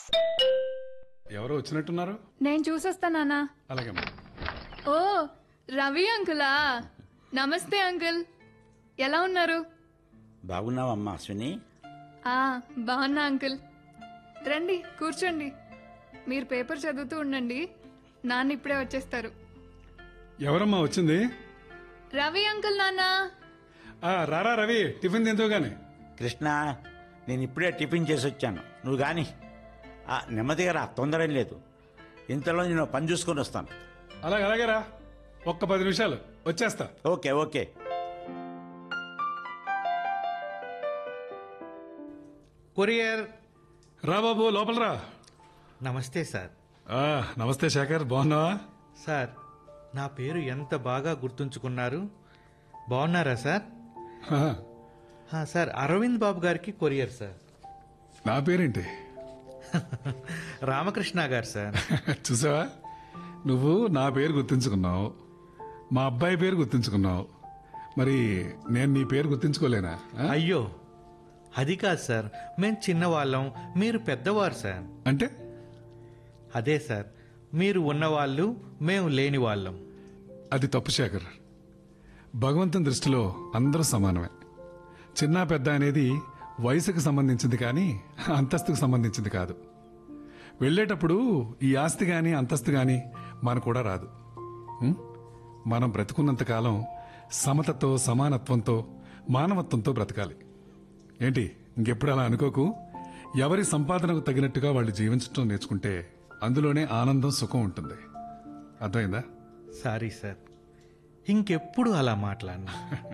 ఎవరో వచ్చినట్టున్నారు నేను చూసొస్తా నాన్న అలాగేమ్మా ఓ రవి అంకులా నమస్తే అంకుల్ ఎలా ఉన్నారు బాగున్నావమ్మా అశ్విని ఆ బాగున్నా అంకుల్ రండి కూర్చోండి మీరు పేపర్ చదువుతూ ఉండండి నాన్న ఇప్పుడే వచ్చేస్తారు ఎవరమ్మా వచ్చింది రవి అంకుల్ నాన్న ఆ రారా రవి టిఫిన్ తిందో గాని కృష్ణ నేను ఇప్పుడే టిఫిన్ చేసి వచ్చాను నువ్వు కానీ నెమ్మదిగా రా తొందర ఏం లేదు ఇంతలో నేను పని చూసుకొని వస్తాను అలాగే అలాగే రా ఒక్క పది నిమిషాలు వచ్చేస్తా ఓకే ఓకే కొరియర్ రా బాబు లోపల రా నమస్తే సార్ ఆ, నమస్తే శేఖర్ బాగున్నావా సార్ నా పేరు ఎంత బాగా గుర్తుంచుకున్నారు బాగున్నారా సార్ ఆ, ఆ, సార్ అరవింద్ బాబు గారికి కొరియర్ సార్ నా పేరేంటి రామకృష్ణ గారు సార్ చూసావా నువ్వు నా పేరు గుర్తుంచుకున్నావు మా అబ్బాయి పేరు గుర్తుంచుకున్నావు మరి నేను నీ పేరు గుర్తుంచుకోలేనా ఆ? అయ్యో అది కాదు సార్ మేం చిన్నవాళ్ళం మీరు పెద్దవారు సార్ అంటే అదే సార్ మీరు ఉన్నవాళ్ళు మేము లేని వాళ్ళం అది తప్పు శేఖర్ భగవంతుని దృష్టిలో అందరూ సమానమే చిన్న పెద్ద అనేది వయసుకు సంబంధించింది కానీ అంతస్తుకు సంబంధించింది కాదు వెళ్ళేటప్పుడు ఈ ఆస్తి కానీ అంతస్తు కానీ మన కూడా రాదు ఉం? మనం బ్రతుకున్నంత కాలం సమతతో సమానత్వంతో మానవత్వంతో బ్రతకాలి ఏంటి ఇంకెప్పుడు అలా అనుకోకు ఎవరి సంపాదనకు తగినట్టుగా వాళ్ళు జీవించడం నేర్చుకుంటే అందులోనే ఆనందం సుఖం ఉంటుంది అర్థమైందా సారీ సార్ ఇంకెప్పుడు అలా మాట్లాడినా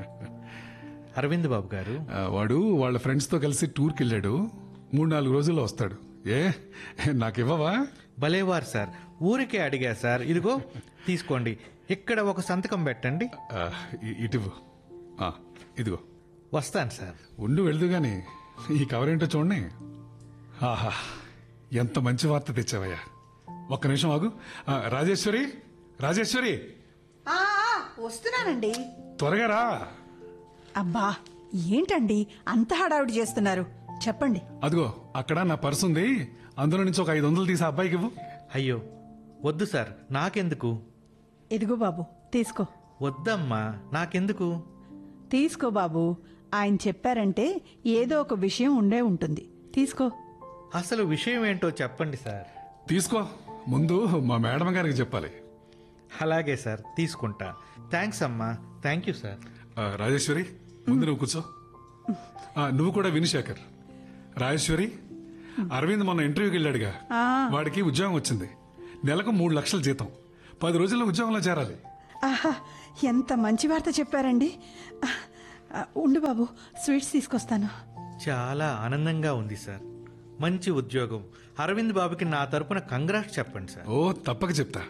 అరవింద్ బాబు గారు ఆ, వాడు వాళ్ళ ఫ్రెండ్స్తో కలిసి టూర్కి వెళ్ళాడు మూడు నాలుగు రోజుల్లో వస్తాడు ఏ నాకివ్వవా భలేవారు సార్ ఊరికే అడిగా సార్ ఇదిగో తీసుకోండి ఇక్కడ ఒక సంతకం పెట్టండి ఆ, ఇ- ఇటివ్వు ఆ, ఇదిగో వస్తాను సార్ ఉండు వెళ్దు గాని ఈ కవర్ ఏంటో చూడండి ఆహా ఎంత మంచి వార్త తెచ్చావయ్యా ఒక్క నిమిషం ఆగు ఆ, రాజేశ్వరి రాజేశ్వరి ఆ, ఆ, వస్తున్నానండి త్వరగా రా అబ్బా ఏంటండి అంత హడావిడి చేస్తున్నారు చెప్పండి అదిగో అక్కడ నా పర్సు ఉంది అందులో నుంచి ఒక ఐదు వందలు తీసి ఆ అబ్బాయికి ఇవ్వు అయ్యో వద్దు సార్ నాకెందుకు ఇదిగో బాబు తీసుకో వద్దమ్మా నాకెందుకు తీసుకో బాబు ఆయన చెప్పారంటే ఏదో ఒక విషయం ఉండే ఉంటుంది తీసుకో అసలు విషయం ఏంటో చెప్పండి సార్ తీసుకో ముందు మా మేడం గారికి చెప్పాలి అలాగే సార్ తీసుకుంటా థ్యాంక్స్ అమ్మా థ్యాంక్ యూ సార్ ఆ, రాజేశ్వరి ముందు నువ్వు కూర్చో ఆ, నువ్వు కూడా విను శేఖర్ రాజేశ్వరి అరవింద్ మొన్న ఇంటర్వ్యూకి వెళ్ళాడుగా వాడికి ఉద్యోగం వచ్చింది నెలకు మూడు లక్షల జీతం పది రోజుల్లో ఉద్యోగంలో చేరాలి ఆహా ఎంత మంచి వార్త చెప్పారండి ఆ, ఆ, ఉండు బాబు స్వీట్స్ తీసుకొస్తాను చాలా ఆనందంగా ఉంది సార్ మంచి ఉద్యోగం అరవింద్ బాబుకి నా తరపున కంగ్రాట్స్ చెప్పండి సార్ ఓ తప్పక చెప్తా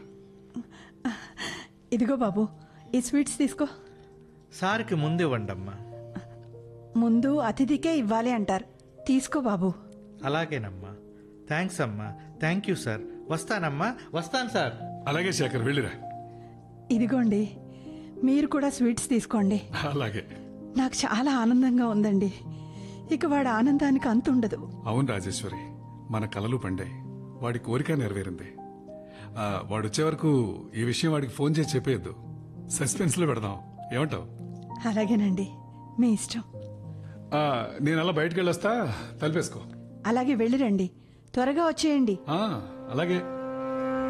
ఇదిగో బాబు ఈ స్వీట్స్ తీసుకో సార్కి ముందు ఇవ్వండి అమ్మా ముందు అతిథికే ఇవ్వాలి అంటారు తీసుకో బాబు అలాగేనమ్మా థ్యాంక్స్ అమ్మా థ్యాంక్ యూ సార్ వస్తానమ్మా వస్తాను సార్ అలాగే శేఖర్ వెళ్ళిరా ఇదిగోండి మీరు కూడా స్వీట్స్ తీసుకోండి అలాగే నాకు చాలా ఆనందంగా ఉందండి ఇక వాడి ఆనందానికి అంతు ఉండదు అవును రాజేశ్వరి మన కలలు పండాయి వాడి కోరిక నెరవేరింది ఆ, వాడు వచ్చే వరకు ఈ విషయం వాడికి ఫోన్ చేసి చెప్పేయద్దు సస్పెన్స్ లో పెడదాం ఏమంటావు అలాగేనండి మీ ఇష్టం ఆ, నేను అలా బయటకు వెళ్ళొస్తా తలిపేసుకో అలాగే వెళ్ళిరండి త్వరగా వచ్చేయండి ఆ, అలాగే